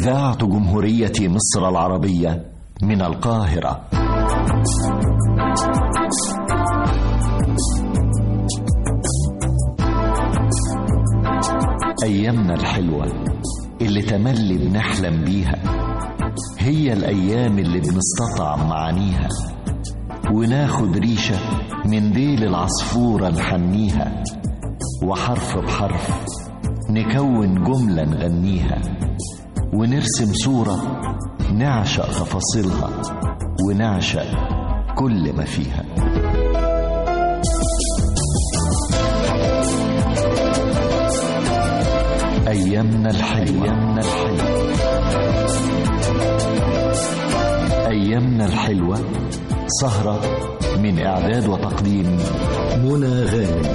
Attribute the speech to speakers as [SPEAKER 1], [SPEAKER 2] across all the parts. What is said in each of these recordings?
[SPEAKER 1] إذاعة جمهورية مصر العربية من القاهرة أيامنا الحلوة اللي تملي بنحلم بيها هي الأيام اللي بنستطعم معانيها وناخد ريشة من ديل العصفورة نحنيها وحرف بحرف نكون جملة نغنيها ونرسم صورة نعشق تفاصيلها ونعشق كل ما فيها أيامنا الحلوة أيامنا الحلوة أيامنا الحلوة سهرة من إعداد وتقديم منى غانم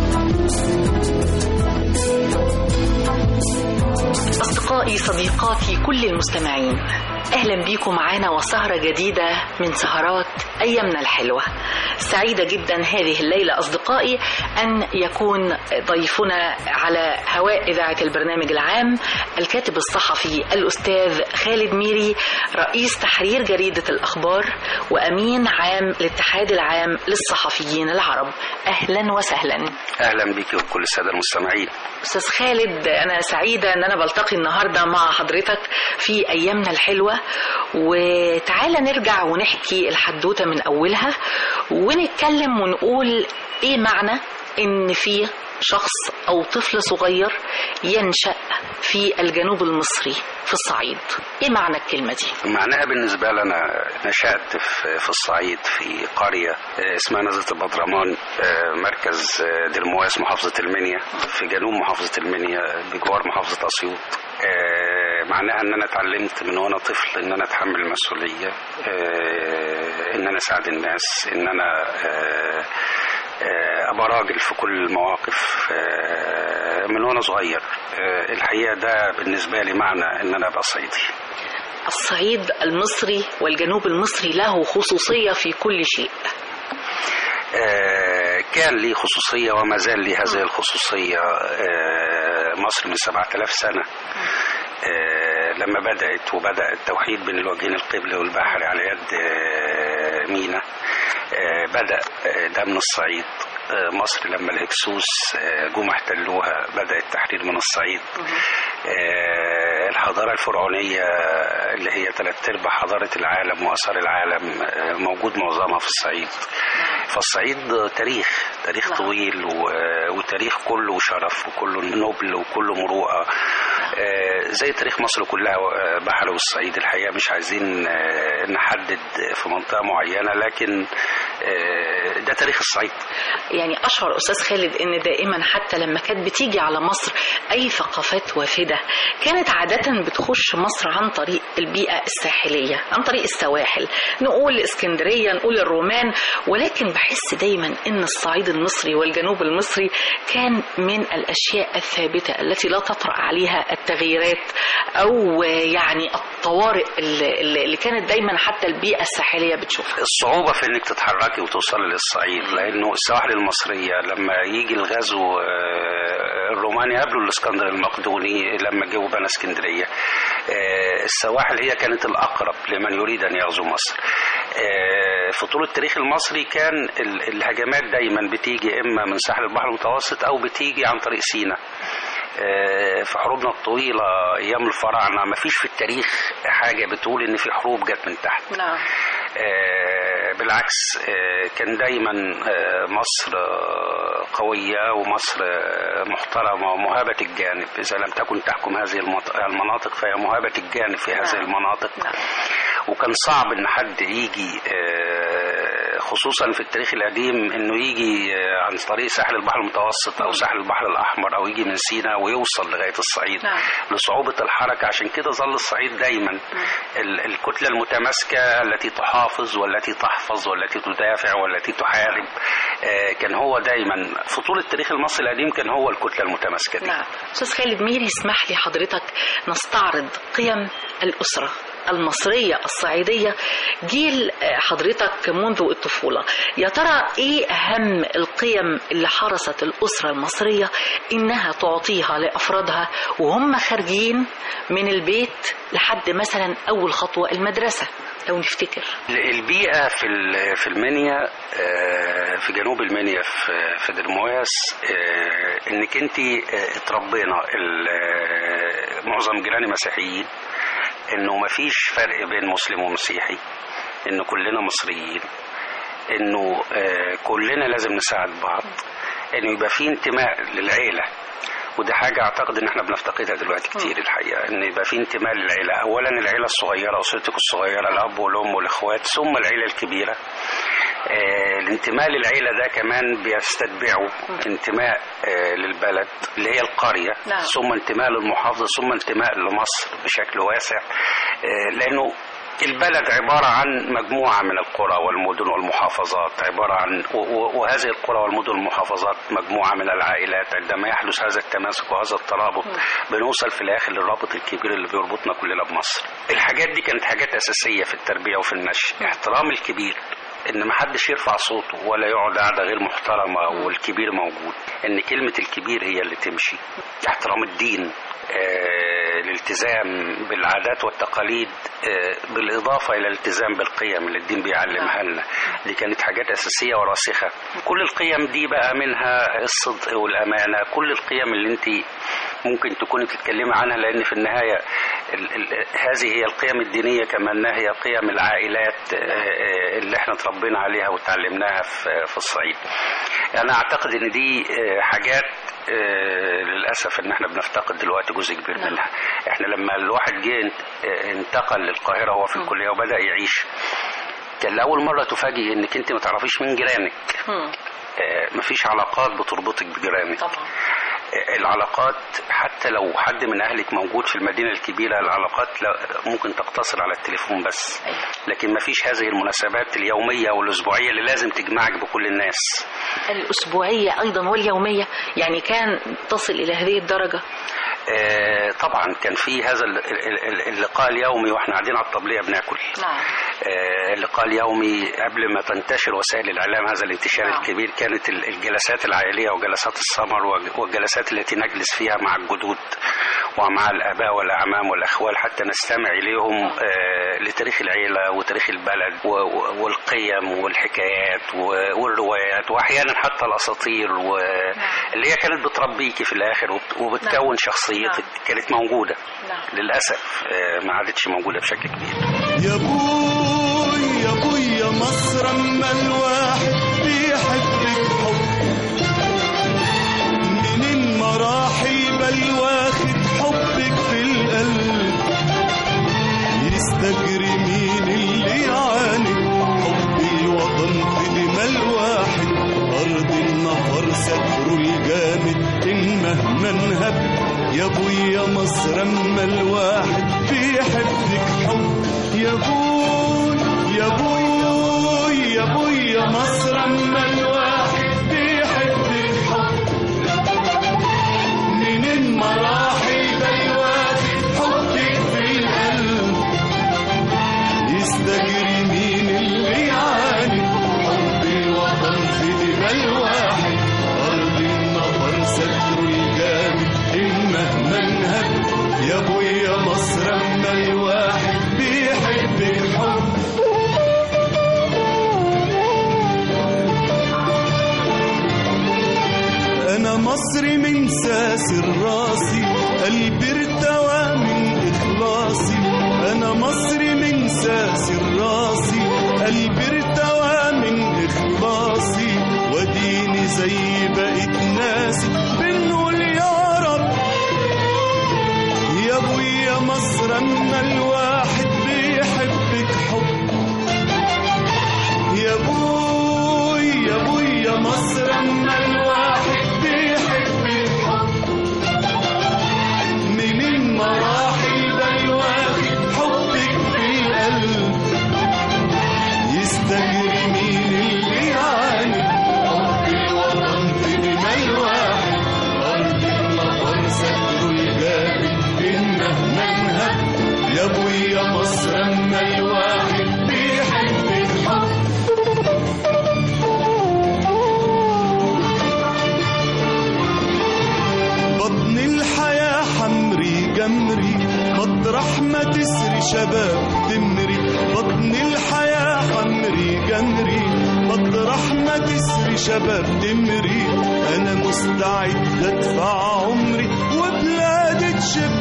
[SPEAKER 2] أصدقائي صديقاتي كل المستمعين أهلا بيكم معانا وسهرة جديدة من سهرات أيامنا الحلوة سعيدة جدا هذه الليلة أصدقائي أن يكون ضيفنا على هواء إذاعة البرنامج العام الكاتب الصحفي الأستاذ خالد ميري رئيس تحرير جريدة الأخبار وأمين عام الاتحاد العام للصحفيين العرب أهلا وسهلا
[SPEAKER 3] اهلا بك وكل الساده المستمعين
[SPEAKER 2] أستاذ خالد أنا سعيدة أن أنا بلتقي النهاردة مع حضرتك في أيامنا الحلوة وتعالى نرجع ونحكي الحدوتة من أولها ونتكلم ونقول إيه معنى إن في شخص أو طفل صغير ينشأ في الجنوب المصري في الصعيد إيه معنى الكلمة دي؟
[SPEAKER 3] معناها بالنسبة لي أنا نشأت في في الصعيد في قرية آه، اسمها نزلة البدرمان آه، مركز آه، دلمواس محافظة المنيا في جنوب محافظة المنيا بجوار محافظة أسيوط آه، معناها ان انا اتعلمت من وانا طفل ان انا اتحمل المسؤوليه آه، ان انا اساعد الناس ان انا آه، آه، ابقى راجل في كل المواقف آه، من وانا صغير آه، الحقيقه ده بالنسبه لي معنى ان انا ابقى صعيدي
[SPEAKER 2] الصعيد المصري والجنوب المصري له خصوصية في كل شيء
[SPEAKER 3] آه، كان لي خصوصية وما زال لي هذه الخصوصية آه، مصر من 7000 سنة آه، لما بدأت وبدأ التوحيد بين الوجهين القبلي والبحري على يد آه، مينا آه، بدأ آه، ده من الصعيد آه، مصر لما الهكسوس آه، جم احتلوها بدأ التحرير من الصعيد آه، الحضارة الفرعونية اللي هي ثلاث ارباع حضارة العالم وآثار العالم آه، موجود معظمها في الصعيد فالصعيد تاريخ تاريخ
[SPEAKER 2] نعم.
[SPEAKER 3] طويل و- وتاريخ كله شرف وكله نبل وكله مروءة آه، زي تاريخ مصر كلها آه، بحر والصعيد الحقيقة مش عايزين آه، نحدد في منطقة معينة لكن آه، ده تاريخ الصعيد
[SPEAKER 2] يعني أشعر أستاذ خالد إن دائما حتى لما كانت بتيجي على مصر أي ثقافات وافدة كانت عادة بتخش مصر عن طريق البيئة الساحلية عن طريق السواحل نقول اسكندرية نقول الرومان ولكن بحس دايما إن الصعيد المصري والجنوب المصري كان من الأشياء الثابتة التي لا تطرأ عليها التغييرات أو يعني الطوارئ اللي اللي كانت دايما حتى البيئة الساحلية بتشوفها
[SPEAKER 3] الصعوبة في انك تتحركي وتوصلي للصعيد لانه السواحل المصرية لما يجي الغزو آه، الرومان يقابلوا الاسكندر المقدوني لما جه بنى اسكندرية آه، السواحل هي كانت الاقرب لمن يريد ان يغزو مصر آه، في طول التاريخ المصري كان ال- الهجمات دايما بتيجي اما من ساحل البحر المتوسط او بتيجي عن طريق سيناء آه، في حروبنا الطويلة أيام الفراعنة ما فيش في التاريخ حاجة بتقول إن في حروب جت من تحت
[SPEAKER 2] نعم
[SPEAKER 3] آه، بالعكس آه، كان دايما آه، مصر آه، قوية ومصر آه، محترمة ومهابة الجانب إذا لم تكن تحكم هذه المط- المناطق فهي مهابة الجانب في هذه
[SPEAKER 2] نعم.
[SPEAKER 3] المناطق
[SPEAKER 2] نعم.
[SPEAKER 3] وكان صعب ان حد يجي آه، خصوصا في التاريخ القديم انه يجي آه، عن طريق ساحل البحر المتوسط او ساحل البحر الاحمر او يجي من سيناء ويوصل لغايه الصعيد
[SPEAKER 2] نعم.
[SPEAKER 3] لصعوبه الحركه عشان كده ظل الصعيد دايما ال- الكتله المتماسكه التي تحافظ والتي تحفظ والتي تدافع والتي تحارب آه، كان هو دايما في طول التاريخ المصري القديم كان هو الكتله المتماسكه دي
[SPEAKER 2] نعم أستاذ خالد ميري اسمح لي حضرتك نستعرض قيم الأسرة المصرية الصعيدية جيل آه، حضرتك منذ الطفولة يا ترى ايه اهم القيم اللي حرصت الأسرة المصرية انها تعطيها لأفرادها وهم خارجين من البيت لحد مثلا اول خطوة المدرسة لو نفتكر
[SPEAKER 3] البيئة في ال- في المنيا آه، في جنوب المنيا في في درمواس آه، انك انت آه، اتربينا ال- آه، معظم جيراني مسيحيين انه مفيش فرق بين مسلم ومسيحي انه كلنا مصريين انه آه، كلنا لازم نساعد بعض انه يبقى في انتماء للعيله وده حاجة أعتقد إن إحنا بنفتقدها دلوقتي كتير الحقيقة إن يبقى في انتماء للعيلة، أولاً العيلة الصغيرة أسرتك الصغيرة الأب والأم والإخوات ثم العيلة الكبيرة. آه الانتماء للعيلة ده كمان بيستتبعه انتماء آه للبلد اللي هي القرية
[SPEAKER 2] نعم.
[SPEAKER 3] ثم انتماء للمحافظة ثم انتماء لمصر بشكل واسع آه لأنه البلد عبارة عن مجموعة من القرى والمدن والمحافظات عبارة عن و- و- وهذه القرى والمدن والمحافظات مجموعة من العائلات عندما يحدث هذا التماسك وهذا الترابط بنوصل في الآخر للرابط الكبير اللي بيربطنا كلنا بمصر الحاجات دي كانت حاجات أساسية في التربية وفي النشء احترام الكبير ان ما حدش يرفع صوته ولا يقعد قاعده غير محترمه والكبير موجود ان كلمه الكبير هي اللي تمشي احترام الدين آه، الالتزام بالعادات والتقاليد آه، بالإضافة إلى الالتزام بالقيم اللي الدين بيعلمها لنا دي كانت حاجات أساسية وراسخة كل القيم دي بقى منها الصدق والأمانة كل القيم اللي انت ممكن تكوني بتتكلمي عنها لأن في النهاية ال ال هذه هي القيم الدينية كما أنها هي قيم العائلات آه، آه، اللي احنا اتربينا عليها وتعلمناها في في الصعيد أنا أعتقد إن دي آه، حاجات آه، للأسف إن احنا بنفتقد دلوقتي جزء كبير منها احنا لما الواحد جه انت- آه، انتقل للقاهرة وهو في الكلية وبدأ يعيش كان لأول مرة تفاجئ إنك أنت ما تعرفيش مين جيرانك
[SPEAKER 2] مم.
[SPEAKER 3] آه، مفيش علاقات بتربطك بجيرانك
[SPEAKER 2] طبعا
[SPEAKER 3] العلاقات حتى لو حد من اهلك موجود في المدينه الكبيره العلاقات لا- ممكن تقتصر على التليفون بس
[SPEAKER 2] أيوة.
[SPEAKER 3] لكن ما فيش هذه المناسبات اليوميه والاسبوعيه اللي لازم تجمعك بكل الناس
[SPEAKER 2] الأسبوعية أيضا واليومية يعني كان تصل إلى هذه الدرجة
[SPEAKER 3] آه، طبعا كان في هذا ال- ال- ال- اللقاء اليومي واحنا قاعدين على الطبليه بناكل
[SPEAKER 2] نعم
[SPEAKER 3] آه، اللقاء اليومي قبل ما تنتشر وسائل الإعلام هذا الانتشار
[SPEAKER 2] نعم.
[SPEAKER 3] الكبير كانت ال- الجلسات العائلية وجلسات السمر وج- والجلسات التي نجلس فيها مع الجدود ومع الآباء والأعمام والأخوال حتى نستمع إليهم آه، لتاريخ العيلة وتاريخ البلد و- و- والقيم والحكايات و- والروايات وأحيانا حتى الأساطير و- اللي هي كانت بتربيكي في الآخر وبت- وبتكون شخصيتك كانت موجودة
[SPEAKER 2] نعم.
[SPEAKER 3] للأسف آه، ما عادتش موجودة بشكل كبير
[SPEAKER 4] يا بوي يا بوي يا مصر اما الواحد بيحبك حب منين ما راح يبقى واخد حبك في القلب يستجري مين اللي يعاند حب الوطن في دماء الواحد أرض النهر ستره الجامد إن مهما انهب يا ابوي يا مصر اما الواحد بيحبك حب يا بوي يا بوي يا بوي يا مصر اما الواحد بيحبك حب منين ما راح يبقى الواحد حبك في القلب يستجري مين اللي يعاني حب الوطن في دماء الواحد أرض النهر ستر الجامد إن مهما انهب يا ابوي يا مصر اما الواحد بيحبك حب انا مصري من ساسر راسي قلبي ارتوى من اخلاصي انا مصري من ساسر راسي قلبي ارتوى من اخلاصي وديني زي بقيت ناسي بنقول يا رب يا ابوي يا مصر اما الواحد بيحبك حب يا بوي يا بوي يا مصر اما الواحد بيحبك حب منين ما راح يبقى الواحد حبك في القلب يستجري مين اللي يعاني حب الوطن في دماء الواحد ما تسري شباب تمري بطن الحياة حمري جمري مطرح ما تسري شباب تمري أنا مستعد أدفع عمري وبلادي تشب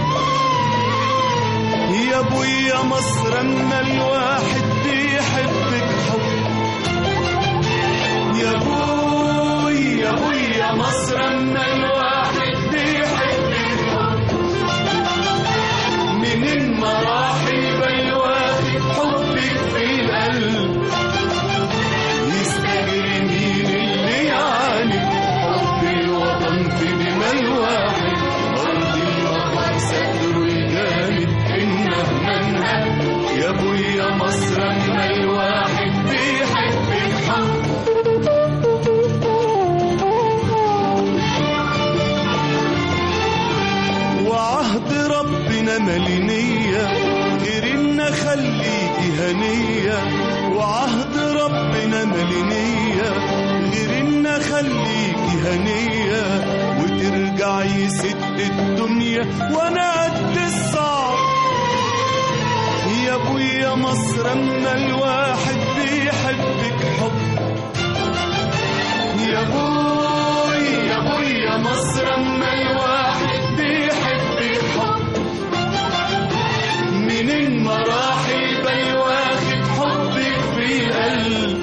[SPEAKER 4] يا ابويا مصر اما الواحد بيحبك حب يا ابوي يا ابويا مصر اما الواحد بيحبك حب من المراحل بالواحد حبك في القلب يستجري مين اللي يعاني حب الوطن في دماء الواحد أرض المطر صدره الجامد إنه منهج يا أبويا مصر أما الواحد بيحبك حب وعهد ربنا ملينية غير إن خليكي هنية وعهد ربنا ملينية غير إن خليكي هنية وترجعي ست الدنيا وأنا قد الصعب يا أبويا مصر أما الواحد بيحبك حب يا أبوي يا أبويا مصر أما الواحد بيحبك حب من المراحل بالواخد حبك في القلب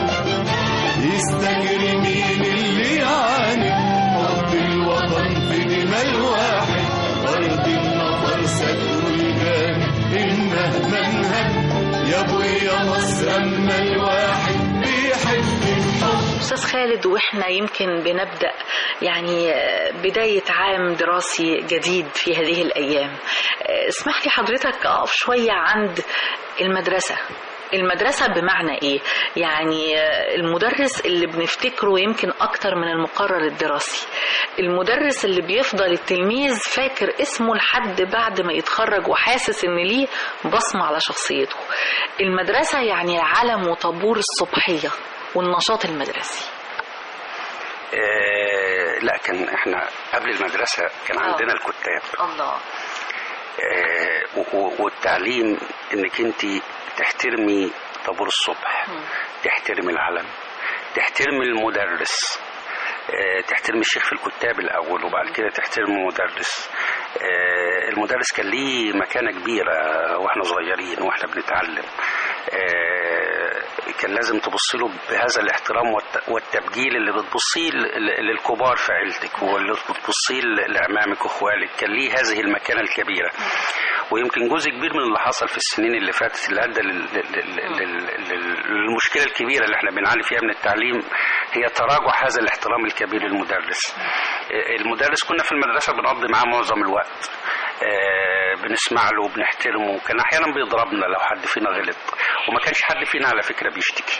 [SPEAKER 4] يستجري مين اللي يعاني حب الوطن في دماء الواحد أرض النفر ستر الجامد إنه منهج يا أبويا مصر أما الواحد بيحبك حب
[SPEAKER 2] استاذ خالد واحنا يمكن بنبدا يعني بدايه عام دراسي جديد في هذه الايام اسمح لي حضرتك اقف شويه عند المدرسه المدرسة بمعنى ايه؟ يعني المدرس اللي بنفتكره يمكن اكتر من المقرر الدراسي المدرس اللي بيفضل التلميذ فاكر اسمه لحد بعد ما يتخرج وحاسس ان ليه بصمة على شخصيته المدرسة يعني العلم وطابور الصبحية والنشاط المدرسي
[SPEAKER 3] آه لا كان احنا قبل المدرسة كان
[SPEAKER 2] آه.
[SPEAKER 3] عندنا الكتاب
[SPEAKER 2] الله
[SPEAKER 3] آه و- و- والتعليم انك انت تحترمي طابور الصبح تحترمي العلم تحترمي المدرس آه، تحترمي الشيخ في الكتاب الاول وبعد كده تحترمي المدرس آه، المدرس كان ليه مكانه كبيره واحنا صغيرين واحنا بنتعلم آه، كان لازم تبص له بهذا الاحترام والت- والتبجيل اللي بتبصيه ل- ل- للكبار في عيلتك واللي بتبصيه ل- لاعمامك واخوالك كان ليه هذه المكانه الكبيره ويمكن جزء كبير من اللي حصل في السنين اللي فاتت اللي ادى لل- لل- لل- لل- للمشكله الكبيره اللي احنا بنعاني فيها من التعليم هي تراجع هذا الاحترام الكبير للمدرس آه، المدرس كنا في المدرسه بنقضي معاه معظم الوقت آه، بنسمع له وبنحترمه كان احيانا بيضربنا لو حد فينا غلط وما كانش حد فينا على فكره بيشتكي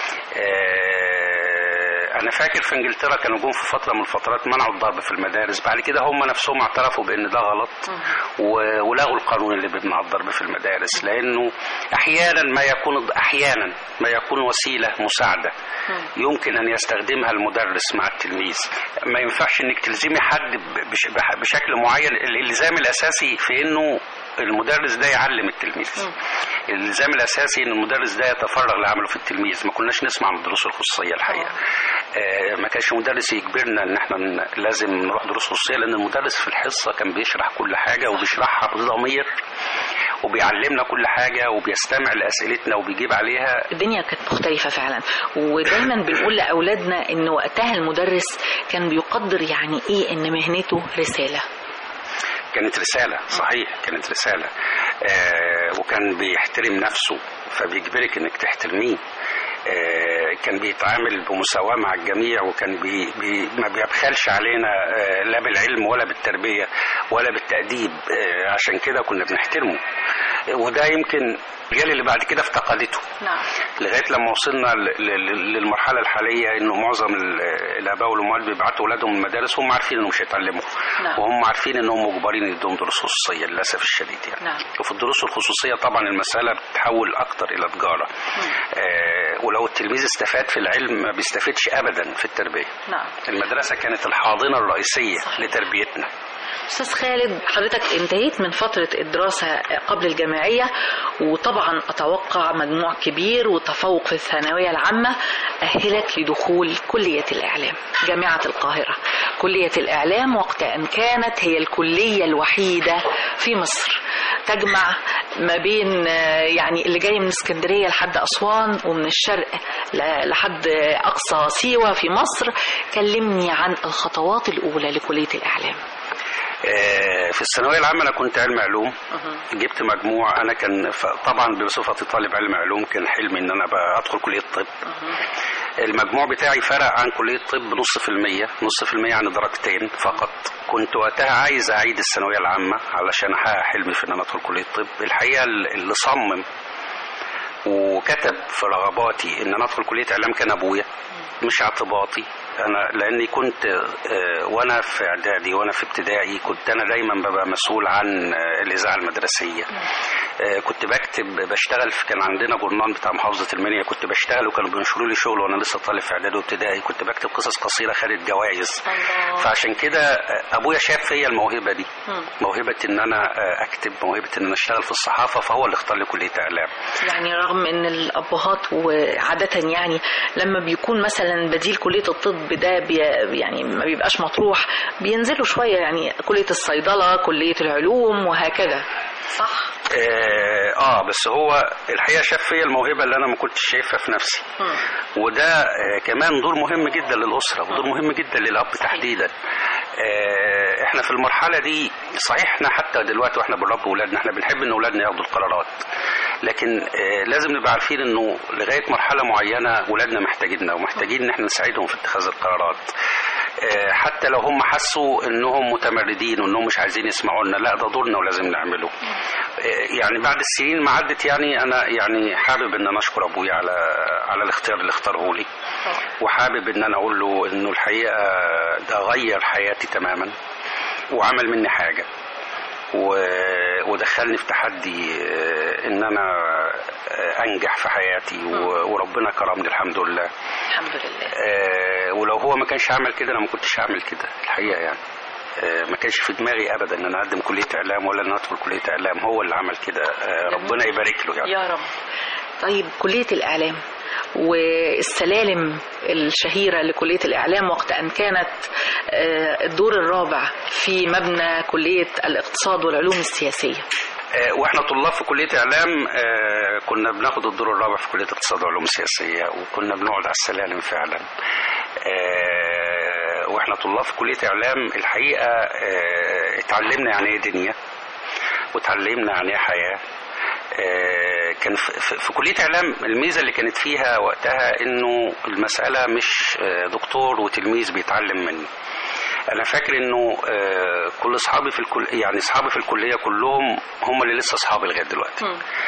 [SPEAKER 3] آه، انا فاكر في انجلترا كانوا جم في فتره من الفترات منعوا الضرب في المدارس بعد كده هم نفسهم اعترفوا بان ده غلط و- ولغوا القانون اللي بيمنع الضرب في المدارس لانه احيانا ما يكون احيانا ما يكون وسيله مساعده يمكن ان يستخدمها المدرس مع التلميذ ما ينفعش انك تلزمي حد ب- بش- بح- بشكل معين الالزام الاساسي في انه المدرس ده يعلم التلميذ الالزام الاساسي ان المدرس ده يتفرغ لعمله في التلميذ ما كناش نسمع عن الدروس الخصوصيه الحقيقه آه ما كانش مدرس يجبرنا ان احنا ن- لازم نروح دروس خصوصيه لان المدرس في الحصه كان بيشرح كل حاجه وبيشرحها بضمير وبيعلمنا كل حاجه وبيستمع لاسئلتنا وبيجيب عليها
[SPEAKER 2] الدنيا كانت مختلفة فعلا ودايما بنقول لأولادنا إن وقتها المدرس كان بيقدر يعني إيه إن مهنته رسالة
[SPEAKER 3] كانت رسالة صحيح كانت رسالة آه وكان بيحترم نفسه فبيجبرك انك تحترميه آه كان بيتعامل بمساواة مع الجميع وكان بي بي ما بيبخلش علينا آه لا بالعلم ولا بالتربية ولا بالتأديب آه عشان كده كنا بنحترمه آه، وده يمكن الجيل اللي بعد كده افتقدته
[SPEAKER 2] نعم
[SPEAKER 3] لغايه لما وصلنا ل- ل- للمرحله الحاليه انه معظم ال- الاباء والامهات بيبعتوا اولادهم المدارس وهم عارفين انهم مش هيتعلموا
[SPEAKER 2] نعم.
[SPEAKER 3] وهم عارفين انهم مجبرين يدوم دروس خصوصيه للاسف الشديد يعني
[SPEAKER 2] نعم.
[SPEAKER 3] وفي الدروس الخصوصيه طبعا المساله بتتحول اكتر الى تجاره آه ولو التلميذ استفاد في العلم ما بيستفدش ابدا في التربيه
[SPEAKER 2] نعم
[SPEAKER 3] المدرسه كانت الحاضنه الرئيسيه
[SPEAKER 2] صحيح.
[SPEAKER 3] لتربيتنا
[SPEAKER 2] استاذ خالد حضرتك انتهيت من فتره الدراسه قبل الجامعيه وطبعا اتوقع مجموع كبير وتفوق في الثانويه العامه اهلك لدخول كليه الاعلام جامعه القاهره كليه الاعلام وقت ان كانت هي الكليه الوحيده في مصر تجمع ما بين آه، يعني اللي جاي من اسكندريه لحد اسوان ومن الشرق ل- لحد اقصى سيوه في مصر كلمني عن الخطوات الاولى لكليه الاعلام
[SPEAKER 3] آه، في الثانويه العامه انا كنت علم علوم جبت مجموع انا كان ف- طبعا بصفتي طالب علم علوم كان حلمي ان انا بقى ادخل كليه الطب المجموع بتاعي فرق عن كليه الطب نص في المية نص في المية يعني درجتين فقط كنت وقتها عايز اعيد الثانويه العامه علشان احقق حلمي في ان انا ادخل كليه الطب الحقيقه اللي صمم وكتب في رغباتي ان انا ادخل كليه اعلام كان ابويا مش اعتباطي انا لاني كنت آه، وانا في اعدادي وانا في ابتدائي كنت انا دايما ببقى مسؤول عن آه، الاذاعه المدرسيه آه، كنت بكتب بشتغل في كان عندنا جورنال بتاع محافظه المنيا كنت بشتغل وكانوا بينشروا لي شغل وانا لسه طالب في اعدادي وابتدائي كنت بكتب قصص قصيره خدت جوائز فعشان كده آه، ابويا شاف فيا الموهبه دي موهبه ان انا آه، اكتب موهبه ان انا اشتغل في الصحافه فهو اللي اختار لي كليه اعلام
[SPEAKER 2] يعني رغم ان الابهات وعاده يعني لما بيكون مثلا بديل كليه الطب ده بي يعني ما بيبقاش مطروح بينزلوا شويه يعني كليه الصيدله كليه العلوم وهكذا صح
[SPEAKER 3] آه, اه بس هو الحقيقه شاف فيا الموهبه اللي انا ما كنتش شايفها في نفسي وده آه كمان دور مهم جدا للاسره ودور مهم جدا للاب تحديدا آه احنا في المرحله دي صحيح احنا حتى دلوقتي واحنا بنربي اولادنا احنا بنحب ان اولادنا ياخدوا القرارات لكن آه لازم نبقى عارفين انه لغايه مرحله معينه اولادنا محتاجيننا ومحتاجين ان احنا نساعدهم في اتخاذ القرارات آه، حتى لو هم حسوا انهم متمردين وانهم مش عايزين يسمعوا لنا لا ده دورنا ولازم نعمله آه، يعني بعد السنين ما عدت يعني انا يعني حابب ان انا اشكر ابويا على على الاختيار اللي اختاره لي وحابب ان انا اقول له انه الحقيقه ده غير حياتي تماما وعمل مني حاجه و- ودخلني في تحدي آه، ان انا آه، انجح في حياتي و- وربنا كرمني الحمد لله
[SPEAKER 2] الحمد لله
[SPEAKER 3] آه، ولو هو ما كانش عمل كده انا ما كنتش هعمل كده الحقيقه يعني آه، ما كانش في دماغي ابدا ان انا اقدم كليه اعلام ولا ان أنا ادخل كليه اعلام هو اللي عمل كده آه، ربنا يبارك له يعني
[SPEAKER 2] يا رب طيب كليه الاعلام والسلالم الشهيرة لكلية الإعلام وقت أن كانت آه، الدور الرابع في مبنى كلية الاقتصاد والعلوم السياسية
[SPEAKER 3] آه، واحنا طلاب في كليه اعلام آه، كنا بناخد الدور الرابع في كليه اقتصاد وعلوم سياسيه وكنا بنقعد على السلالم فعلا آه، واحنا طلاب في كليه اعلام الحقيقه آه، اتعلمنا يعني ايه دنيا وتعلمنا يعني ايه حياه آه، كان في- في في كليه اعلام الميزه اللي كانت فيها وقتها انه المساله مش آه، دكتور وتلميذ بيتعلم منه انا فاكر انه آه، كل اصحابي في الكل يعني اصحابي في الكليه كلهم هم اللي لسه اصحابي لغايه دلوقتي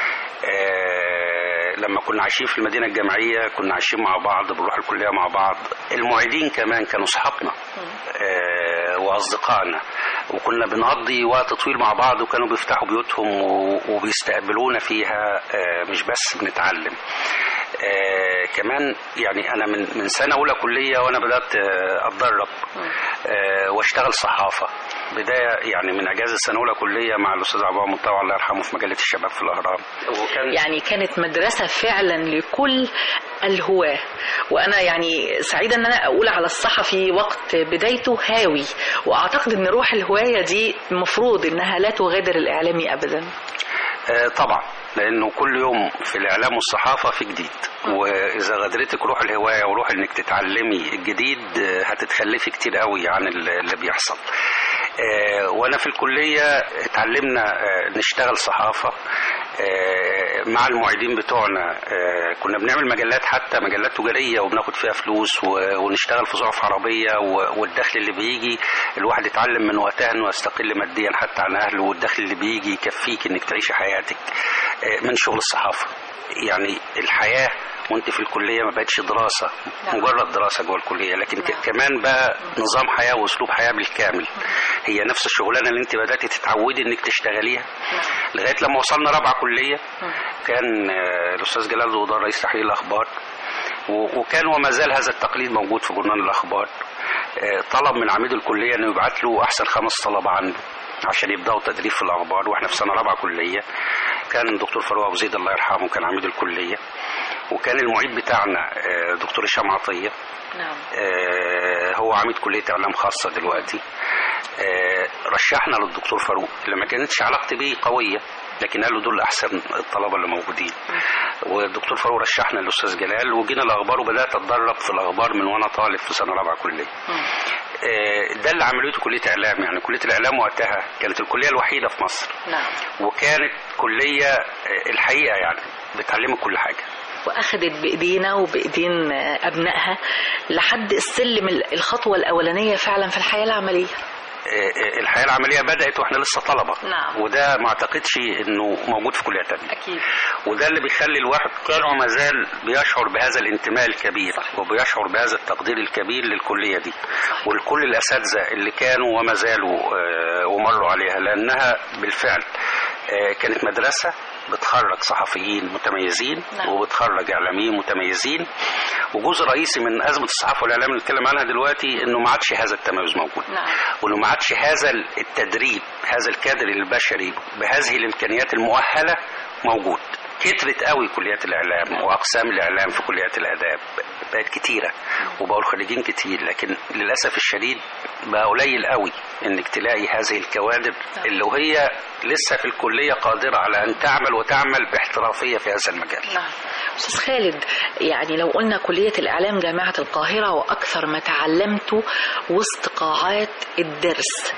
[SPEAKER 3] آه، لما كنا عايشين في المدينه الجامعيه كنا عايشين مع بعض بنروح الكليه مع بعض المعيدين كمان كانوا اصحابنا آه، واصدقائنا وكنا بنقضي وقت طويل مع بعض وكانوا بيفتحوا بيوتهم و- وبيستقبلونا فيها آه، مش بس بنتعلم آه كمان يعني انا من من سنه اولى كليه وانا بدات آه اتدرب آه واشتغل صحافه بدايه يعني من اجازه سنه اولى كليه مع الاستاذ عبد الله مطوع الله يرحمه في مجله الشباب في الاهرام وكان
[SPEAKER 2] يعني كانت مدرسة فعلا لكل الهواة وأنا يعني سعيدة أن أنا أقول على الصحفي وقت بدايته هاوي وأعتقد أن روح الهواية دي المفروض أنها لا تغادر الإعلامي أبدا
[SPEAKER 3] آه، طبعا لانه كل يوم في الاعلام والصحافه في جديد واذا غادرتك روح الهوايه وروح انك تتعلمي الجديد آه، هتتخلفي كتير قوي عن ال- اللي بيحصل آه، وانا في الكليه اتعلمنا آه، نشتغل صحافه آه، مع المعيدين بتوعنا آه، كنا بنعمل مجلات حتى مجلات تجاريه وبناخد فيها فلوس و- ونشتغل في صحف عربيه و- والدخل اللي بيجي الواحد يتعلم من وقتها انه يستقل ماديا حتى عن اهله والدخل اللي بيجي يكفيك انك تعيشي حياتك آه، من شغل الصحافه يعني الحياه وانت في الكليه ما بقتش دراسه مجرد دراسه جوه الكليه لكن ك- كمان بقى نظام حياه واسلوب حياه بالكامل هي نفس الشغلانه اللي انت بدات تتعودي انك تشتغليها لغايه لما وصلنا رابعه كليه كان آه، الاستاذ جلال ودار رئيس تحرير الاخبار و- وكان وما زال هذا التقليد موجود في جورنال الاخبار آه، طلب من عميد الكليه انه يبعت له احسن خمس طلبه عنده عشان يبداوا تدريب في الاخبار واحنا في سنه رابعه كليه كان الدكتور فاروق ابو زيد الله يرحمه كان عميد الكليه وكان المعيد بتاعنا آه، دكتور هشام عطيه
[SPEAKER 2] نعم
[SPEAKER 3] آه، هو عميد كليه اعلام خاصه دلوقتي آه، رشحنا للدكتور فاروق اللي ما كانتش علاقتي بيه قويه لكن قال له دول احسن الطلبه اللي موجودين والدكتور فاروق رشحنا للاستاذ جلال وجينا الاخبار وبدات اتدرب في الاخبار من وانا طالب في سنه رابعه كليه آه، ده اللي عملته كليه اعلام يعني كليه الاعلام وقتها كانت الكليه الوحيده في مصر
[SPEAKER 2] نعم
[SPEAKER 3] وكانت كليه آه، الحقيقه يعني بتعلمك كل حاجه
[SPEAKER 2] واخدت بايدينا وبايدين ابنائها لحد السلم الخطوه الاولانيه فعلا في الحياه العمليه
[SPEAKER 3] آه، الحياه العمليه بدات واحنا لسه طلبه
[SPEAKER 2] نعم.
[SPEAKER 3] وده ما اعتقدش انه موجود في كليه تانية
[SPEAKER 2] اكيد
[SPEAKER 3] وده اللي بيخلي الواحد كان وما زال بيشعر بهذا الانتماء الكبير
[SPEAKER 2] صح.
[SPEAKER 3] وبيشعر بهذا التقدير الكبير للكليه دي ولكل الاساتذه اللي كانوا وما زالوا آه، ومروا عليها لانها بالفعل آه، كانت مدرسه بتخرج صحفيين متميزين
[SPEAKER 2] نعم.
[SPEAKER 3] وبتخرج اعلاميين متميزين وجزء رئيسي من ازمه الصحافه والاعلام اللي بنتكلم عنها دلوقتي انه ما عادش هذا التميز موجود
[SPEAKER 2] نعم.
[SPEAKER 3] وانه ما عادش هذا التدريب هذا الكادر البشري بهذه الامكانيات المؤهله موجود كترت قوي كليات الاعلام واقسام الاعلام في كليات الاداب بقت كتيره وبقوا الخريجين كتير لكن للاسف الشديد بقى قليل قوي انك تلاقي هذه الكوادر اللي وهي لسه في الكليه قادره على ان تعمل وتعمل باحترافيه في هذا المجال
[SPEAKER 2] نعم أستاذ خالد يعني لو قلنا كلية الإعلام جامعة القاهرة وأكثر ما تعلمته وسط قاعات الدرس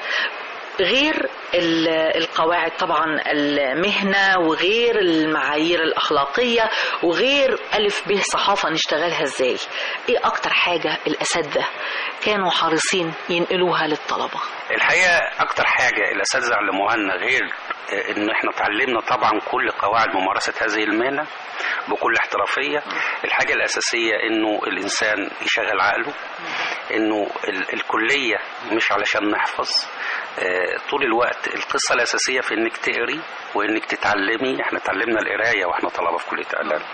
[SPEAKER 2] غير ال- القواعد طبعا المهنة وغير المعايير الأخلاقية وغير ألف به صحافة نشتغلها إزاي إيه أكتر حاجة الأساتذة كانوا حريصين ينقلوها للطلبة
[SPEAKER 3] الحقيقه اكتر حاجه الاساتذه علموها لنا غير آه، ان احنا اتعلمنا طبعا كل قواعد ممارسه هذه المهنه بكل احترافيه الحاجه الاساسيه انه الانسان يشغل عقله انه ال- الكليه مش علشان نحفظ آه، طول الوقت القصه الاساسيه في انك تقري وانك تتعلمي احنا اتعلمنا القرايه واحنا طلبه في كليه اعلام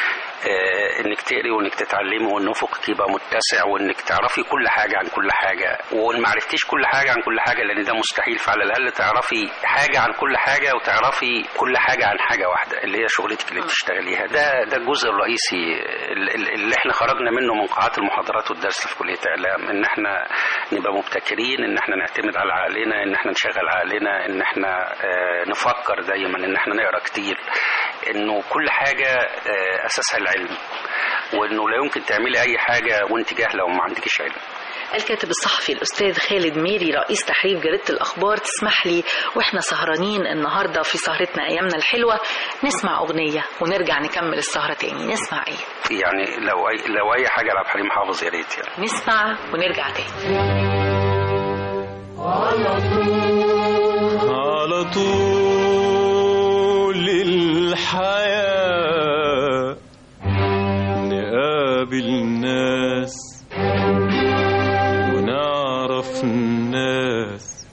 [SPEAKER 3] آه، انك تقري وانك تتعلمي وان افقك يبقى متسع وانك تعرفي كل حاجه عن كل حاجه وان ما عرفتيش كل حاجه عن كل حاجه لان ده مستحيل فعلى الاقل تعرفي حاجه عن كل حاجه وتعرفي كل حاجه عن حاجه واحده اللي هي شغلتك اللي بتشتغليها ده ده الجزء الرئيسي ال- ال- اللي احنا خرجنا منه من قاعات المحاضرات والدرس في كليه اعلام ان احنا نبقى مبتكرين ان احنا نعتمد على عقلنا ان احنا نشغل عقلنا ان احنا آه، نفكر دايما ان احنا نقرا كتير انه كل حاجه آه، اساسها العلم وانه لا يمكن تعملي اي حاجه وانت جاهله وما عندكش علم
[SPEAKER 2] الكاتب الصحفي الأستاذ خالد ميري رئيس تحرير جريدة الأخبار تسمح لي وإحنا سهرانين النهاردة في سهرتنا أيامنا الحلوة نسمع أغنية ونرجع نكمل السهرة تاني نسمع إيه؟
[SPEAKER 3] يعني لو اي لو اي حاجه لعبد الحليم حافظ يا ريت يعني
[SPEAKER 2] نسمع ونرجع تاني
[SPEAKER 4] على طول الحياة نقابل ناس ونعرف الناس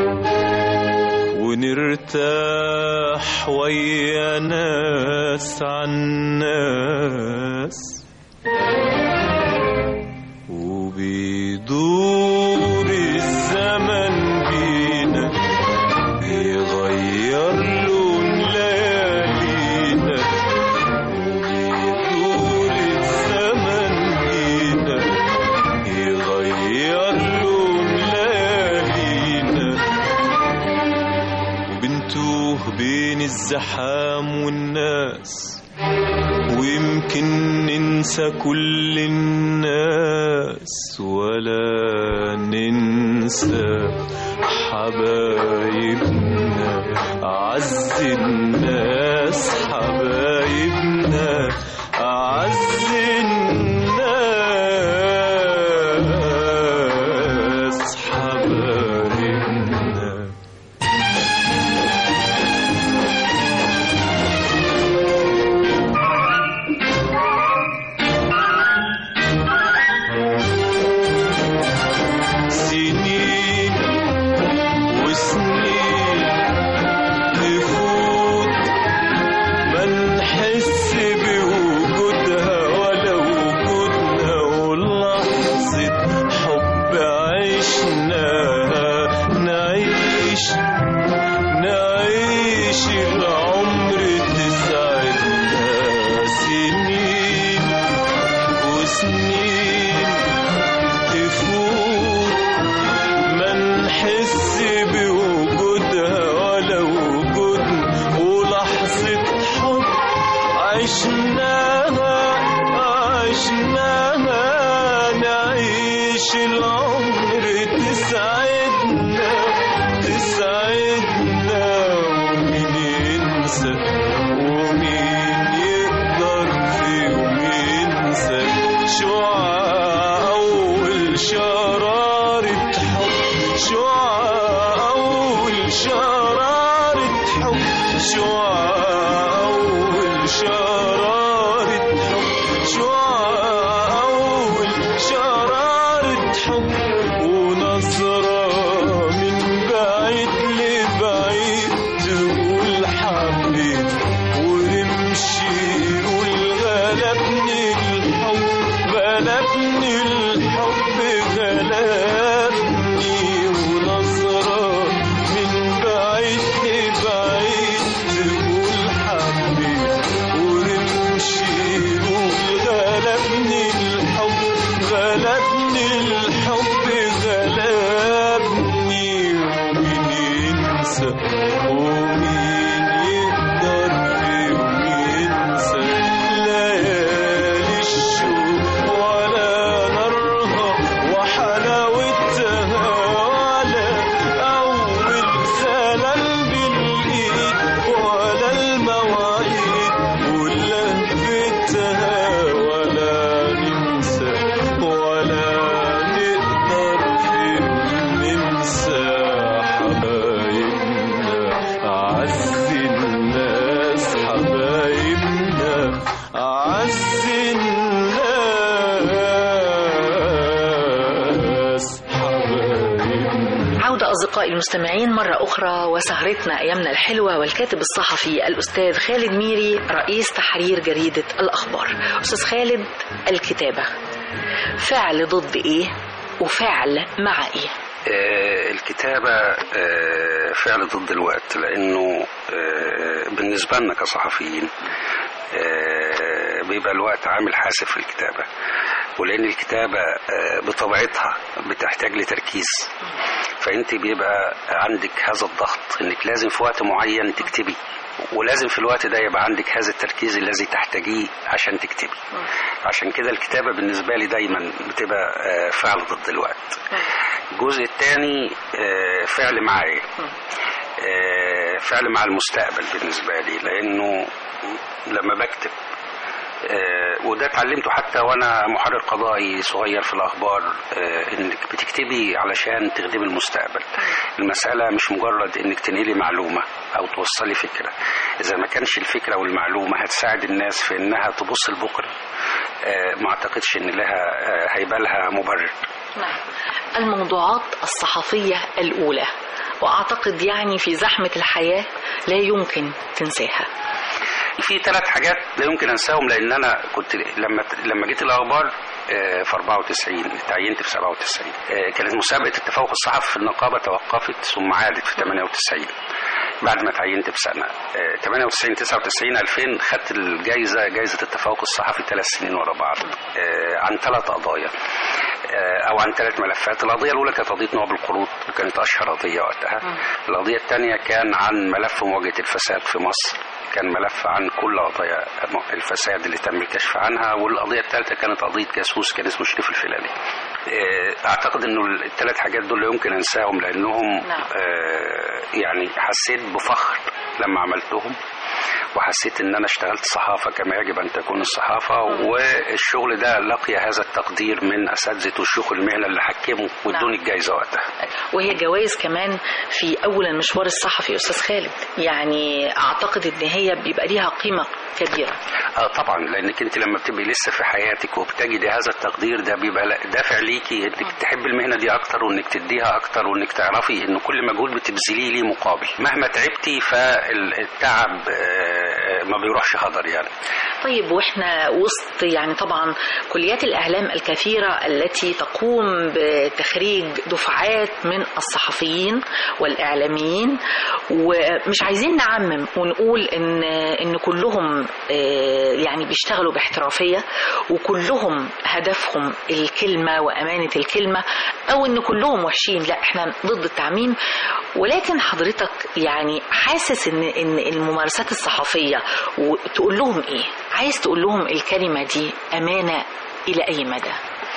[SPEAKER 4] ونرتاح ويا ناس عن ناس وبيدور الزمن بينا بيغير لون ليالينا وبيدور الزمن بينا يغير لون ليالينا وبنتوه بين الزحام والناس ويمكن ننسى كل الناس ولا ننسى حبايبنا أعز الناس حبايبنا أعز الناس حبايبنا سنين وسنين تفوت
[SPEAKER 5] عشناها عشناها نعيش العمر تسعدنا تسعدنا ومين ينسى ومين يقدر في يوم ينسى شعاع أول شرارة حب شعاع أول شرارة حب شعاع أول شرارة حب شعاع أول شرارة حب ونظرة من بعيد لبعيد تقول حبيت ونمشي نقول غلبني الحب غلبني الحب غلبني ونظرة من بعيد لبعيد تقول حبيت ونمشي نقول غلبني الحب غلبني الحب غلبني ومين ينسى ومين يقدر في يوم ينسى ليالي الشوق ولا نارها وحلاوتها ولا أول سلام بالإيد ولا المواعيد ولهفتها ولا ننسى ولا نقدر في ننسى حبايبنا أعز الناس حبايبنا أعز الناس حبايبنا
[SPEAKER 2] عودة أصدقائي المستمعين مرة أخرى وسهرتنا أيامنا الحلوة والكاتب الصحفي الأستاذ خالد ميري رئيس تحرير جريدة الأخبار أستاذ خالد الكتابة فعل ضد إيه وفعل مع إيه
[SPEAKER 3] آه، الكتابة آه، فعل ضد الوقت لأنه آه، بالنسبة لنا كصحفيين آه، بيبقى الوقت عامل حاسب في الكتابة ولأن الكتابة آه، بطبيعتها بتحتاج لتركيز فأنت بيبقى عندك هذا الضغط إنك لازم في وقت معين تكتبي ولازم في الوقت ده يبقى عندك هذا التركيز الذي تحتاجيه عشان تكتبي عشان كده الكتابة بالنسبة لي دايما بتبقى آه، فعل ضد الوقت الجزء الثاني فعل معايا آه، فعل مع المستقبل بالنسبة لي لأنه لما بكتب آه، وده اتعلمته حتى وانا محرر قضائي صغير في الاخبار آه، انك بتكتبي علشان تخدمي المستقبل المساله مش مجرد انك تنقلي معلومه او توصلي فكره اذا ما كانش الفكره والمعلومه هتساعد الناس في انها تبص لبكره آه، ما اعتقدش ان لها آه، هيبقى لها مبرر
[SPEAKER 2] نعم الموضوعات الصحفية الأولى وأعتقد يعني في زحمة الحياة لا يمكن تنساها
[SPEAKER 3] في ثلاث حاجات لا يمكن انساهم لان انا كنت لما لما جيت الاخبار آه، في 94 تعينت في 97 آه، كانت مسابقه التفوق الصحفي في النقابه توقفت ثم عادت في 98 بعد ما تعينت بسنه آه، 98 99 2000 خدت الجائزه جائزه التفوق الصحفي ثلاث سنين ورا بعض آه، عن ثلاث قضايا آه، او عن ثلاث ملفات القضيه الاولى كانت قضيه نواب القروض وكانت اشهر قضيه وقتها القضيه الثانيه كان عن ملف مواجهه الفساد في مصر كان ملف عن كل قضايا الفساد اللي تم الكشف عنها والقضيه الثالثه كانت قضيه جاسوس كان اسمه شريف الفلالي آه، اعتقد انه الثلاث حاجات دول لا يمكن انساهم لانهم
[SPEAKER 2] نعم.
[SPEAKER 3] آه، يعني حسيت بفخر لما عملتهم وحسيت ان انا اشتغلت صحافه كما يجب ان تكون الصحافه والشغل ده لقي هذا التقدير من اساتذه وشيوخ المهنه اللي حكموا وادوني الجائزه وقتها
[SPEAKER 2] وهي جوائز كمان في أول المشوار الصحفي أستاذ خالد يعني أعتقد إن هي بيبقى ليها قيمة كبيرة
[SPEAKER 3] اه طبعا لانك انت لما بتبقي لسه في حياتك وبتجدي هذا التقدير ده بيبقى لا- دافع ليكي انك تحبي المهنه دي اكتر وانك تديها اكتر وانك تعرفي ان كل مجهود بتبذليه ليه مقابل مهما تعبتي فالتعب آه، ما بيروحش هدر يعني
[SPEAKER 2] طيب واحنا وسط يعني طبعا كليات الاعلام الكثيره التي تقوم بتخريج دفعات من الصحفيين والاعلاميين ومش عايزين نعمم ونقول ان ان كلهم آه، يعني بيشتغلوا باحترافيه وكلهم هدفهم الكلمه وامانه الكلمه او ان كلهم وحشين لا احنا ضد التعميم ولكن حضرتك يعني حاسس ان ان الممارسات الصحفيه وتقول لهم ايه عايز تقول لهم الكلمة دي أمانة إلى أي مدى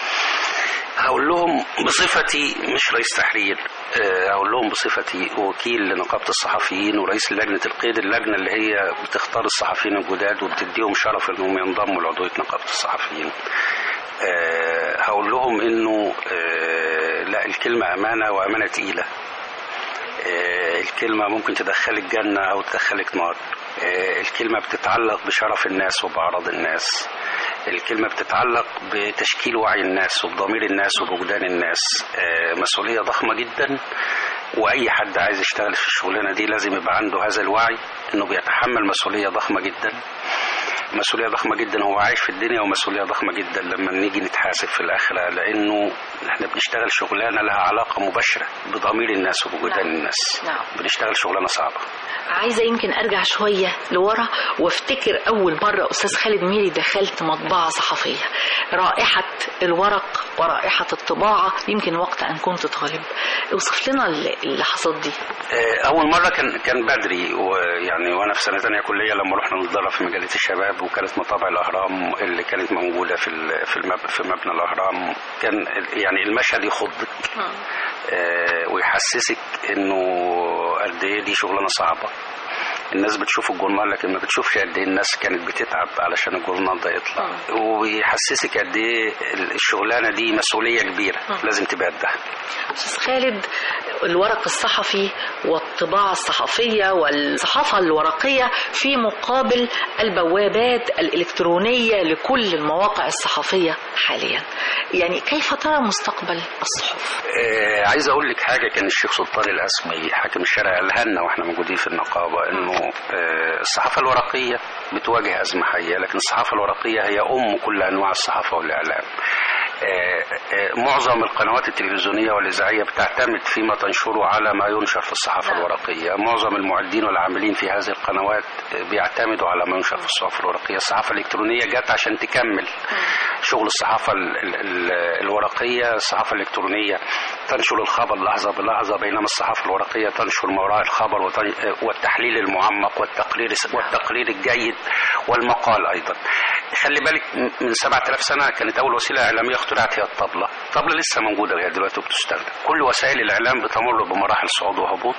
[SPEAKER 3] هقول لهم بصفتي مش رئيس تحرير آه، هقول لهم بصفتي وكيل لنقابة الصحفيين ورئيس لجنة القيد اللجنة اللي هي بتختار الصحفيين الجداد وبتديهم شرف انهم ينضموا لعضوية نقابة الصحفيين آه، هقول لهم انه آه، لا الكلمة امانة وامانة تقيلة آه، الكلمة ممكن تدخلك جنة أو تدخلك نار آه، الكلمة بتتعلق بشرف الناس وبأعراض الناس الكلمة بتتعلق بتشكيل وعي الناس وبضمير الناس وبوجدان الناس آه، مسؤولية ضخمة جدا وأي حد عايز يشتغل في الشغلانة دي لازم يبقى عنده هذا الوعي إنه بيتحمل مسؤولية ضخمة جدا مسؤولية ضخمة جدا هو عايش في الدنيا ومسؤولية ضخمة جدا لما نيجي نتحاسب في الآخرة لأنه احنا بنشتغل شغلانة لها علاقة مباشرة بضمير الناس وبوجدان
[SPEAKER 2] نعم.
[SPEAKER 3] الناس
[SPEAKER 2] نعم.
[SPEAKER 3] بنشتغل شغلانة صعبة
[SPEAKER 2] عايزة يمكن أرجع شوية لورا وافتكر أول مرة أستاذ خالد ميري دخلت مطبعة صحفية رائحة الورق ورائحة الطباعة يمكن وقت أن كنت طالب اوصف لنا اللحظات دي
[SPEAKER 3] آه، أول مرة كان كان بدري ويعني وأنا في سنة تانية كلية لما رحنا نتدرب في مجلة الشباب وكانت مطابع الأهرام اللي كانت موجودة في ال- في المب في مبنى الأهرام كان ال- يعني المشهد يخضك آه، ويحسسك إنه قد إيه دي شغلانة صعبة الناس بتشوف الجورنال لكن ما بتشوفش قد ايه الناس كانت بتتعب علشان الجورنال ده يطلع ويحسسك قد ايه الشغلانه دي مسؤوليه كبيره لازم تبقى قدها
[SPEAKER 2] أستاذ خالد الورق الصحفي والطباعة الصحفية والصحافة الورقية في مقابل البوابات الإلكترونية لكل المواقع الصحفية حاليا يعني كيف ترى مستقبل الصحف؟
[SPEAKER 3] آه عايز اقول لك حاجه كان الشيخ سلطان الاسمي حاكم الشارع قالها لنا واحنا موجودين في النقابه انه آه الصحافه الورقيه بتواجه ازمه حقيقيه لكن الصحافه الورقيه هي ام كل انواع الصحافه والاعلام آه، آه، معظم القنوات التلفزيونية والإذاعية بتعتمد فيما تنشره على ما ينشر في الصحافة الورقية معظم المعدين والعاملين في هذه القنوات آه، بيعتمدوا على ما ينشر في الصحافة الورقية الصحافة الإلكترونية جت عشان تكمل شغل الصحافة ال- ال- ال- الورقية الصحافة الإلكترونية تنشر الخبر لحظة بلحظة بينما الصحافة الورقية تنشر ما وراء الخبر وتن- والتحليل المعمق والتقرير والتقرير الجيد والمقال أيضا خلي بالك م- من 7000 سنة كانت أول وسيلة إعلامية اخترعت هي الطبلة الطبلة لسه موجودة وهي دلوقتي وبتستخدم كل وسائل الإعلام بتمر بمراحل صعود وهبوط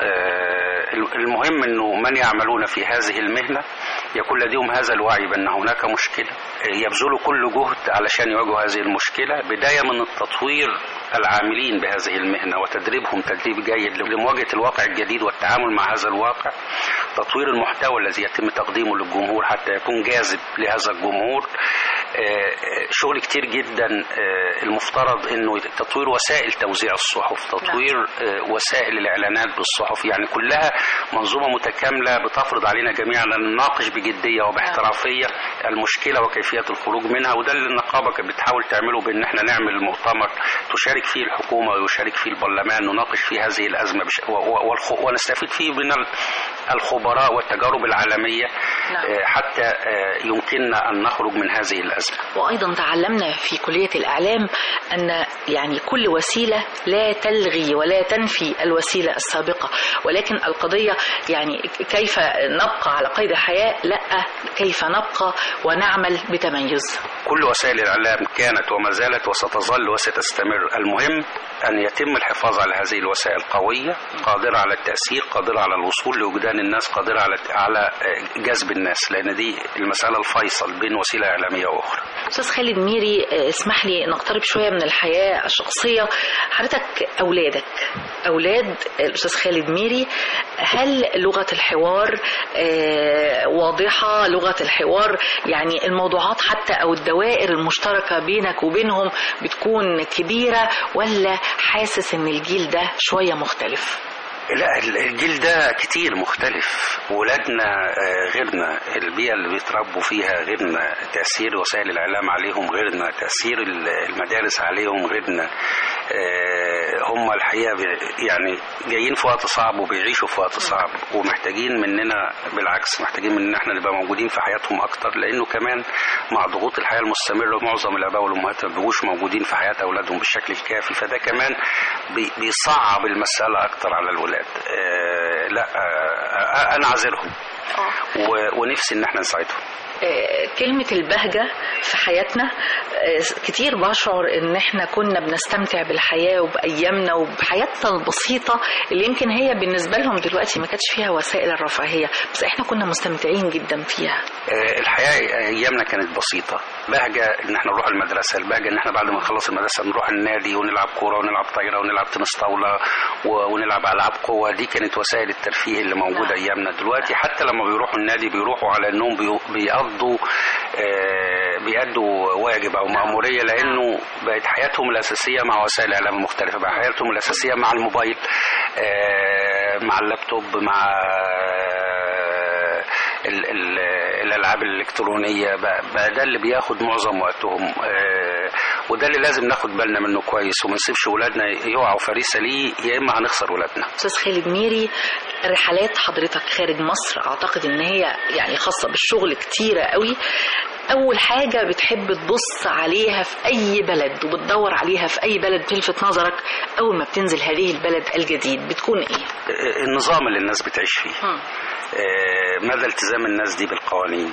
[SPEAKER 3] آه، المهم أنه من يعملون في هذه المهنة يكون لديهم هذا الوعي بأن هناك مشكلة آه، يبذلوا كل جهد علشان يواجهوا هذه المشكلة بداية من التطوير العاملين بهذه المهنة وتدريبهم تدريب جيد لمواجهة الواقع الجديد والتعامل مع هذا الواقع تطوير المحتوى الذي يتم تقديمه للجمهور حتى يكون جاذب لهذا الجمهور آه، آه، شغل كتير جدا آه، المفترض انه تطوير وسائل توزيع الصحف تطوير آه، وسائل الاعلانات بالصحف يعني كلها منظومه متكامله بتفرض علينا جميعا ان نناقش بجديه وباحترافيه المشكله وكيفيه الخروج منها وده اللي النقابه كانت بتحاول تعمله بان احنا نعمل مؤتمر تشارك فيه الحكومه ويشارك فيه البرلمان نناقش فيه هذه الازمه بش... و... و... والخ... ونستفيد فيه من ال- الخبراء والتجارب العالميه
[SPEAKER 2] نعم.
[SPEAKER 3] آه، حتى آه، يمكننا ان نخرج من هذه الازمه
[SPEAKER 2] وأيضا تعلمنا في كلية الإعلام أن يعني كل وسيلة لا تلغي ولا تنفي الوسيلة السابقة ولكن القضية يعني كيف نبقى على قيد الحياة لا كيف نبقى ونعمل بتميز
[SPEAKER 3] كل وسائل الإعلام كانت وما زالت وستظل وستستمر المهم أن يتم الحفاظ على هذه الوسائل قوية قادرة على التأثير قادرة على الوصول لوجدان الناس قادرة على على آه، جذب الناس لأن دي المسألة الفيصل بين وسيلة إعلامية وأخرى
[SPEAKER 2] أستاذ خالد ميري آه، اسمح لي نقترب شوية من الحياة الشخصية حضرتك أولادك أولاد الأستاذ خالد ميري هل لغة الحوار آه، واضحة لغة الحوار يعني الموضوعات حتى أو الدوائر المشتركة بينك وبينهم بتكون كبيرة ولا حاسس إن الجيل ده شوية مختلف
[SPEAKER 3] لا ال- الجيل ده كتير مختلف ولادنا آه، غيرنا البيئة اللي بيتربوا فيها غيرنا تأثير وسائل الإعلام عليهم غيرنا تأثير ال- المدارس عليهم غيرنا آه، هم الحقيقة بي- يعني جايين في وقت صعب وبيعيشوا في وقت صعب ومحتاجين مننا بالعكس محتاجين مننا احنا نبقى موجودين في حياتهم أكتر لأنه كمان مع ضغوط الحياة المستمرة معظم الآباء والأمهات ما بيبقوش موجودين في حياة أولادهم بالشكل الكافي فده كمان بي- بيصعب المسألة أكتر على الولاد آه لا آه آه، أنا عذرهم و- ونفسي إن احنا نساعدهم
[SPEAKER 2] آه، كلمة البهجة في حياتنا آه، كتير بشعر ان احنا كنا بنستمتع بالحياة وبأيامنا وبحياتنا البسيطة اللي يمكن هي بالنسبة لهم دلوقتي ما كانتش فيها وسائل الرفاهية بس احنا كنا مستمتعين جدا فيها
[SPEAKER 3] آه، الحياة أيامنا كانت بسيطة بهجة إن احنا نروح المدرسة البهجة إن احنا بعد ما نخلص المدرسة نروح النادي ونلعب كورة ونلعب طايرة ونلعب تنس طاولة و- ونلعب ألعاب قوة دي كانت وسائل الترفيه اللي موجودة
[SPEAKER 2] نعم.
[SPEAKER 3] أيامنا دلوقتي حتى لما بيروحوا النادي بيروحوا على إنهم بيو- بيقضوا آه، بيأدوا واجب أو مأمورية لأنه بقت حياتهم الأساسية مع وسائل الإعلام المختلفة بقى حياتهم الأساسية مع الموبايل آه، مع اللابتوب مع آه، ال- ال- الالعاب الالكترونيه بقى, بقى ده اللي بياخد معظم وقتهم آه، وده اللي لازم ناخد بالنا منه كويس وما نسيبش ولادنا يقعوا فريسه ليه يا اما هنخسر ولادنا
[SPEAKER 2] استاذ خالد ميري رحلات حضرتك خارج مصر اعتقد ان هي يعني خاصه بالشغل كتيره قوي اول حاجه بتحب تبص عليها في اي بلد وبتدور عليها في اي بلد تلفت نظرك اول ما بتنزل هذه البلد الجديد بتكون ايه
[SPEAKER 3] آه، النظام اللي الناس بتعيش فيه
[SPEAKER 2] هم.
[SPEAKER 3] آه، مدى التزام الناس دي بالقوانين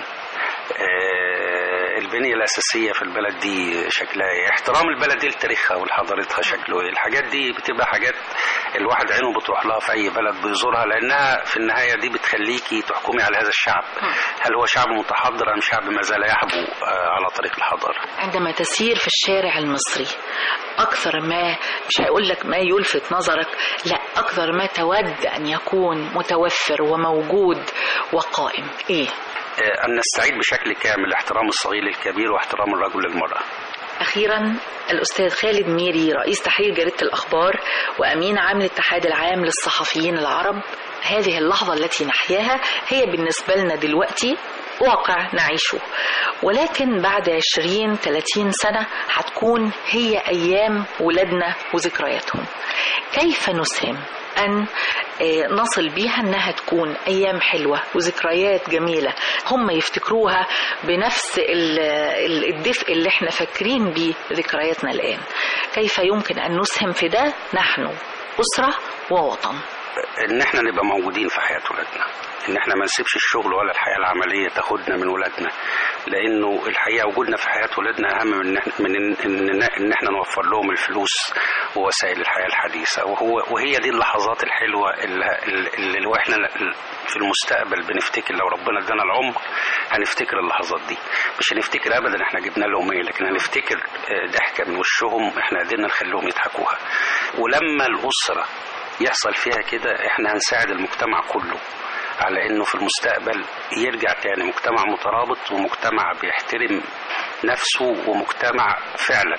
[SPEAKER 3] آه، البنية الأساسية في البلد دي شكلها ايه احترام البلد دي لتاريخها ولحضارتها شكله ايه الحاجات دي بتبقى حاجات الواحد عينه بتروح لها في أي بلد بيزورها لأنها في النهاية دي بتخليكي تحكمي على هذا الشعب هل هو شعب متحضر أم شعب ما زال يحبو آه، على طريق الحضارة
[SPEAKER 2] عندما تسير في الشارع المصري أكثر ما مش هقول لك ما يلفت نظرك لا أكثر ما تود أن يكون متوفر وموجود وقائم إيه
[SPEAKER 3] آه، أن نستعيد بشكل كامل احترام الصغير للكبير واحترام الرجل للمرأة
[SPEAKER 2] أخيرا الأستاذ خالد ميري رئيس تحرير جريدة الأخبار وأمين عام الاتحاد العام للصحفيين العرب هذه اللحظة التي نحياها هي بالنسبة لنا دلوقتي واقع نعيشه ولكن بعد 20 30 سنة هتكون هي أيام ولادنا وذكرياتهم كيف نسهم أن آه، نصل بيها أنها تكون أيام حلوة وذكريات جميلة هم يفتكروها بنفس ال- ال- الدفء اللي احنا فاكرين بيه ذكرياتنا الآن كيف يمكن أن نسهم في ده نحن أسرة ووطن
[SPEAKER 3] ان احنا نبقى موجودين في حياه ولادنا ان احنا ما نسيبش الشغل ولا الحياه العمليه تاخدنا من ولادنا لانه الحقيقه وجودنا في حياه ولادنا اهم من إن- من ان ان, إن احنا نوفر لهم الفلوس ووسائل الحياه الحديثه وهو وهي دي اللحظات الحلوه اللي, اللي واحنا في المستقبل بنفتكر لو ربنا ادانا العمر هنفتكر اللحظات دي مش هنفتكر ابدا احنا جبنا لهم ايه لكن هنفتكر آه، ضحكه من وشهم احنا قدرنا نخليهم يضحكوها ولما الاسره يحصل فيها كده احنا هنساعد المجتمع كله على انه في المستقبل يرجع تاني مجتمع مترابط ومجتمع بيحترم نفسه ومجتمع فعلا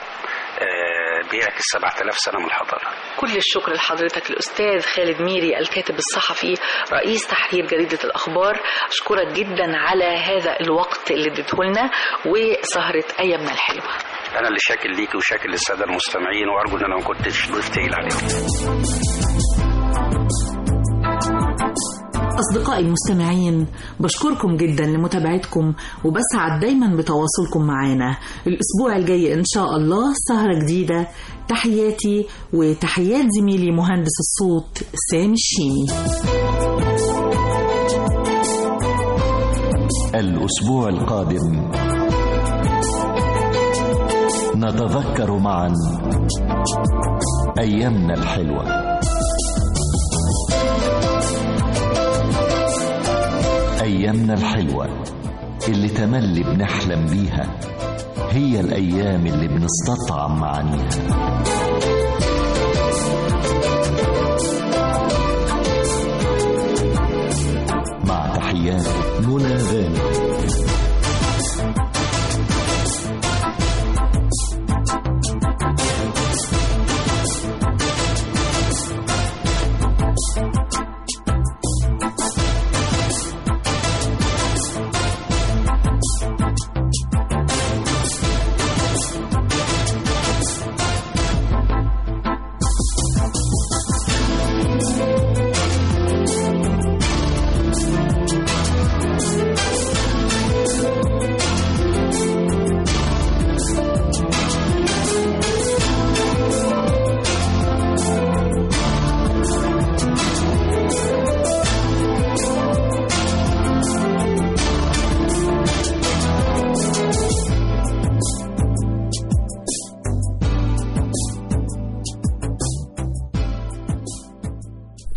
[SPEAKER 3] آه، بيعكس 7000 سنه من الحضاره
[SPEAKER 2] كل الشكر لحضرتك الأستاذ خالد ميري الكاتب الصحفي رئيس تحرير جريدة الأخبار أشكرك جدا على هذا الوقت اللي اديته لنا وسهرة أيامنا الحلوة
[SPEAKER 3] انا اللي شاكر ليكي وشاكر للساده المستمعين وارجو ان انا ما كنتش ضيف تقيل عليهم
[SPEAKER 6] أصدقائي المستمعين بشكركم جدا لمتابعتكم وبسعد دايما بتواصلكم معنا الأسبوع الجاي إن شاء الله سهرة جديدة تحياتي وتحيات زميلي مهندس الصوت سامي الشيمي
[SPEAKER 1] الأسبوع القادم نتذكر معا أيامنا الحلوة أيامنا الحلوة اللي تملي بنحلم بيها هي الأيام اللي بنستطعم معانيها مع تحيات